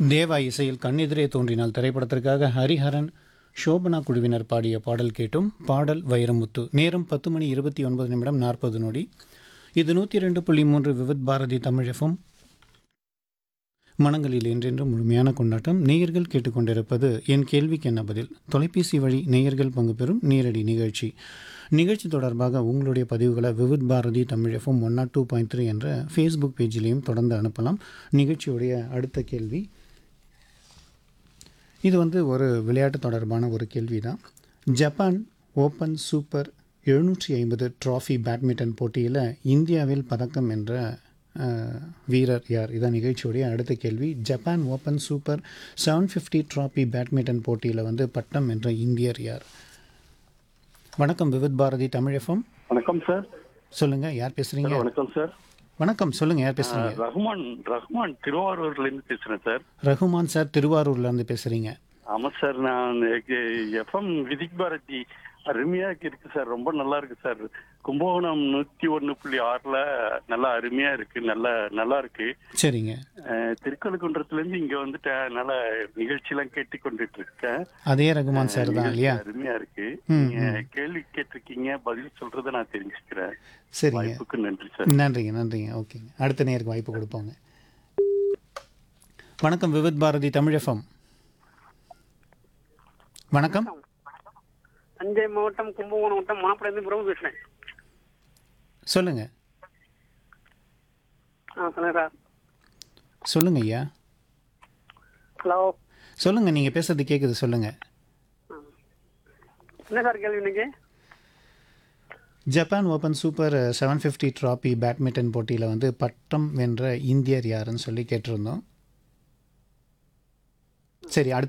தேவா இசையில் கண்ணெதிரே தோன்றினால் திரைப்படத்திற்காக ஹரிஹரன் சோபனா குழுவினர் பாடிய பாடல் கேட்டும் பாடல் வைரமுத்து நேரம் பத்து மணி இருபத்தி ஒன்பது நிமிடம் நாற்பது நொடி இது நூற்றி ரெண்டு புள்ளி மூன்று விவித் பாரதி தமிழகம் மனங்களில் என்றென்றும் முழுமையான கொண்டாட்டம் நேயர்கள் கேட்டுக்கொண்டிருப்பது என் கேள்விக்கு என்ன பதில் தொலைபேசி வழி நேயர்கள் பங்கு பெறும் நேரடி நிகழ்ச்சி நிகழ்ச்சி தொடர்பாக உங்களுடைய பதிவுகளை Vividh Bharati Tamil FM one naught two point three என்ற ஃபேஸ்புக் பேஜிலையும் தொடர்ந்து அனுப்பலாம் நிகழ்ச்சியுடைய அடுத்த கேள்வி இது வந்து ஒரு விளையாட்டு தொடர்பான ஒரு கேள்வி தான் ஜப்பான் ஓப்பன் சூப்பர் எழுநூற்றி ஐம்பது ட்ராஃபி பேட்மிண்டன் போட்டியில் இந்தியாவில் பதக்கம் என்ற அஹ், வீரர் யார் இதான் நிகழ்ச்சியுடைய அடுத்த கேள்வி Japan Open super seven fifty trophy badminton போட்டியில் வந்து பட்டம் என்ற இந்தியர் யார் வணக்கம் விவித் பாரதி தமிழ் எஃப்எம் வணக்கம் சார் சொல்லுங்கள் யார் பேசுகிறீங்க வணக்கம் சார் வணக்கம் சொல்லுங்கள் யார் பேசுகிறீங்க ரஹ்மான் ரஹ்மான் திருவாரூர்ல இருந்து பேசுறேன் சார் ரகுமான் சார் திருவாரூர்லேருந்து பேசுகிறீங்க ஆமா சார் நான் எஃப்எம் விதிக் பாரதி அருமையா இருக்கு சார் ரொம்ப நல்லா இருக்கு சார் கும்பகோணம் நூத்தி ஒண்ணு புள்ளி ஆறுல நல்லா அருமையா இருக்கு நல்லா நல்லா இருக்கு சரிங்க அஹ், திருக்கழுக்குன்றத்துல இருந்து இங்க வந்துட்டு நல்ல நிகழ்ச்சி எல்லாம் கேட்டு கொண்டுட்டு இருக்கேன் அதே ரகுமான் சார் தான் இல்லையா அருமையா இருக்கு ம், நீங்க கேள்வி கேட்டிருக்கீங்க பதில் சொல்றதை நான் தெரிஞ்சுக்கிறேன் சரிங்க வாய்ப்புக்கு நன்றி சார் நன்றிங்க நன்றிங்க ஓகேங்க அடுத்த நேருக்கு வாய்ப்பு கொடுப்போங்க வணக்கம் விவித் பாரதி தமிழ் எஃப்எம் வணக்கம் தஞ்சை மாவட்டம் கும்பகோணம் மாவட்டம் மாப்பிள்ளைந்து பிரபு பேசுறேன் சொல்லுங்க ஆ சொல்லுங்க சார் சொல்லுங்க ஐயா ஹலோ சொல்லுங்க நீங்க பேசுறது கேக்குது சொல்லுங்க என்ன சார் கேள்வி இன்னைக்கு Japan Open super seven fifty trophy badminton போட்டியில் வந்து பட்டம் வென்ற இந்தியர் யாருன்னு சொல்லி கேட்டிருந்தோம் சரி அடுத்த